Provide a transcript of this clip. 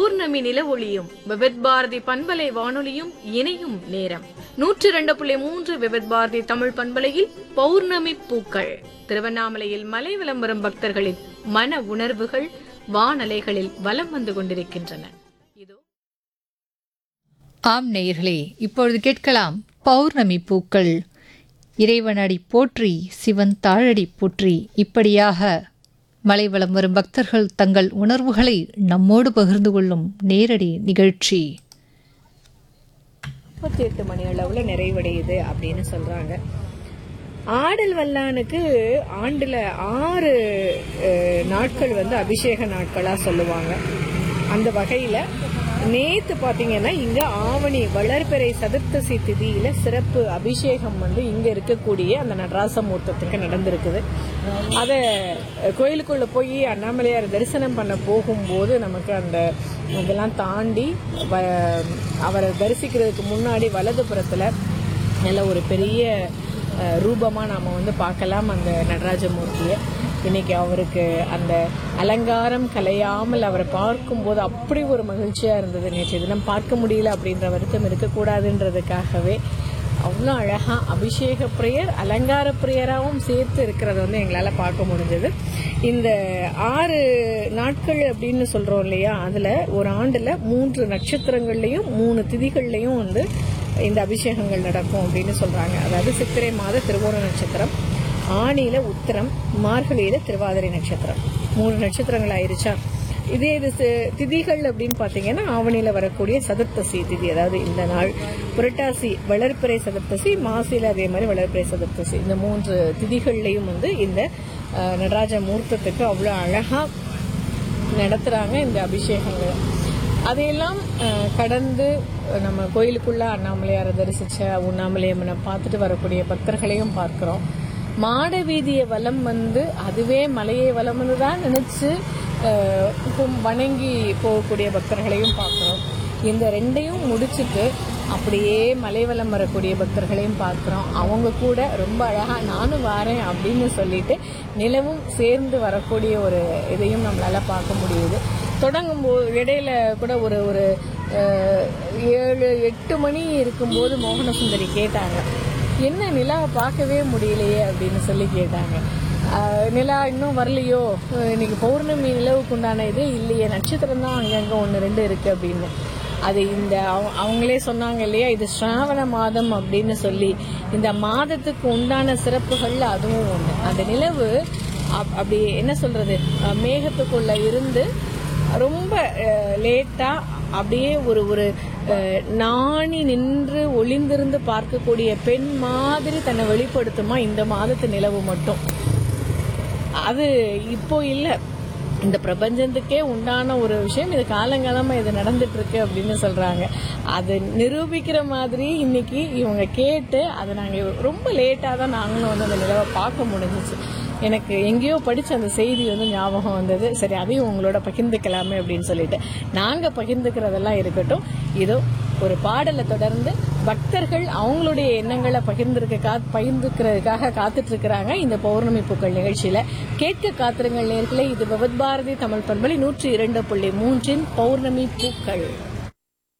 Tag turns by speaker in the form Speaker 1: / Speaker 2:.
Speaker 1: பௌர்ணமி நில ஒளியும் விவித் பாரதி பண்பலை வானொலியும் இணையும் நேரம் நூற்றி இரண்டு புள்ளி மூன்று விவித் பாரதி தமிழ் பண்பலையில் பௌர்ணமி பூக்கள் திருவண்ணாமலையில் மலை விளம்பரம் பக்தர்களின் மன உணர்வுகள் வானலைகளில் வலம் வந்து கொண்டிருக்கின்றன இதோ
Speaker 2: ஆம் நேயர்களே இப்பொழுது கேட்கலாம் பௌர்ணமி பூக்கள் இறைவனடி போற்றி சிவன் தாழடி போற்றி இப்படியாக மலைவலம் வரும் பக்தர்கள் தங்கள் உணர்வுகளை நம்மோடு பகிர்ந்து கொள்ளும் நேரடி நிகழ்ச்சி
Speaker 1: முப்பத்தி எட்டு மணி அளவுல நிறைவடையுது அப்படின்னு சொல்றாங்க ஆடல் வல்லானுக்கு ஆண்டுல ஆறு அஹ், நாட்கள் வந்து அபிஷேக நாட்களா சொல்லுவாங்க அந்த வகையில நேத்து பாத்தீங்கன்னா இங்க ஆவணி வளர்பிறை சதுர்த்தசி திதியில சிறப்பு அபிஷேகம் வந்து இங்க இருக்கக்கூடிய அந்த நடராச மூர்த்தத்துக்கு நடந்திருக்குது அத அஹ், கோயிலுக்குள்ள போய் அண்ணாமலையார் தரிசனம் பண்ண போகும்போது நமக்கு அந்த இதெல்லாம் தாண்டி வ- அவரை தரிசிக்கிறதுக்கு முன்னாடி வலதுபுறத்துல நல்ல ஒரு பெரிய அஹ், ரூபமா நாம வந்து பார்க்கலாம் அந்த நடராஜமூர்த்தியை இன்னைக்கு அவருக்கு அந்த அலங்காரம் கலையாமல் அவரை பார்க்கும்போது அப்படி ஒரு மகிழ்ச்சியா இருந்தது நேற்று தினம் பார்க்க முடியல அப்படின்ற வருத்தம் இருக்கக்கூடாதுன்றதுக்காகவே அவ்வளோ அழகா அபிஷேக பிரியர் அலங்கார பிரியராகவும் சேர்த்து இருக்கிறத வந்து எங்களால பார்க்க முடிஞ்சது இந்த ஆறு நாட்கள் அப்படின்னு சொல்றோம் இல்லையா அதுல ஒரு ஆண்டுல மூன்று நட்சத்திரங்கள்லயும் மூணு திதிகள்லயும் வந்து இந்த அபிஷேகங்கள் நடக்கும் அப்படின்னு சொல்றாங்க அதாவது சித்திரை மாத திருவோண நட்சத்திரம் ஆணியில உத்திரம் மார்கழியில திருவாதிரை நட்சத்திரம் மூணு நட்சத்திரங்கள் ஆயிருச்சா இதே இது சி- திதிகள் அப்படின்னு பாத்தீங்கன்னா ஆவணியில வரக்கூடிய சதுர்த்தசி திதி அதாவது இந்த நாள் புரட்டாசி வளர்ப்பிறை சதுர்த்தசி மாசில அதே மாதிரி வளர்ப்பிறை சதுர்த்தசி இந்த மூன்று திதிகள்லயும் வந்து இந்த அஹ், நடராஜ மூர்த்தத்துக்கு அவ்வளவு அழகா நடத்துறாங்க இந்த அபிஷேகங்களை அதையெல்லாம் அஹ், கடந்து அஹ், நம்ம கோயிலுக்குள்ள அண்ணாமலையாரை தரிசிச்ச உண்ணாமலையம்மனை பார்த்துட்டு வரக்கூடிய பக்தர்களையும் பார்க்கிறோம் மாட வீதியை வலம் வந்து அதுவே மலையை வலம் வந்து தான் நினைச்சு அஹ், கும்- வணங்கி போகக்கூடிய பக்தர்களையும் பார்க்கிறோம் இந்த ரெண்டையும் முடிச்சிட்டு அப்படியே மலைவலம் வரக்கூடிய பக்தர்களையும் பார்க்கிறோம் அவங்க கூட ரொம்ப அழகா நானும் வரேன் அப்படின்னு சொல்லிட்டு நிலவும் சேர்ந்து வரக்கூடிய ஒரு இதையும் நம்மளால பார்க்க முடியுது தொடங்கும் போது இடையில கூட ஒரு ஒரு அஹ், ஏழு எட்டு மணி இருக்கும்போது மோகன சுந்தரி கேட்டாங்க என்ன நிலாவை பார்க்கவே முடியலையே அப்படின்னு சொல்லி கேட்டாங்க ஆஹ் நிலா இன்னும் வரலையோ அஹ் இன்னைக்கு பௌர்ணமி நிலவுக்கு உண்டான இதே இல்லையே நட்சத்திரம் தான் அங்கங்க ஒன்று ரெண்டு இருக்கு அப்படின்னு அது இந்த அவ- அவங்களே சொன்னாங்க இல்லையா இது ஸ்ராவண மாதம் அப்படின்னு சொல்லி இந்த மாதத்துக்கு உண்டான சிறப்புகள்ல அதுவும் ஒன்று அந்த நிலவு அப்- அப்படி என்ன சொல்றது அஹ் மேகத்துக்குள்ள இருந்து ரொம்ப லேட்டா அப்படியே ஒரு ஒரு அஹ், நாணி நின்று ஒளிந்திருந்து பார்க்கக்கூடிய பெண் மாதிரி தன்னை வெளிப்படுத்துமா இந்த மாதத்து நிலவு மட்டும் அது இப்போ இல்ல இந்த பிரபஞ்சத்துக்கே உண்டான ஒரு விஷயம் இது காலங்காலமா இது நடந்துட்டு இருக்கு அப்படின்னு சொல்றாங்க அது நிரூபிக்கிற மாதிரி இன்னைக்கு இவங்க கேட்டு அதை நாங்க ரொம்ப லேட்டா தான் நாங்களும் வந்து அந்த நிலவை பார்க்க முடிஞ்சிச்சு எனக்கு எங்கேயோ படிச்ச அந்த செய்தி வந்து ஞாபகம் வந்தது சரி அதையும் உங்களோட பகிர்ந்துக்கலாமே அப்படின்னு சொல்லிட்டு நாங்க பகிர்ந்துக்கிறதெல்லாம் இருக்கட்டும் இதோ ஒரு பாடலை தொடர்ந்து பக்தர்கள் அவங்களுடைய எண்ணங்களை பகிர்ந்திருக்க கா பகிர்ந்துக்கிறதுக்காக காத்துட்டு இருக்கிறாங்க இந்த பௌர்ணமி பூக்கள் நிகழ்ச்சியில கேட்க காத்திருங்கள் நேர்களே இது பகவத் பாரதி தமிழ் பண்பலை நூற்றி இரண்டு புள்ளி மூன்றின் பௌர்ணமி பூக்கள்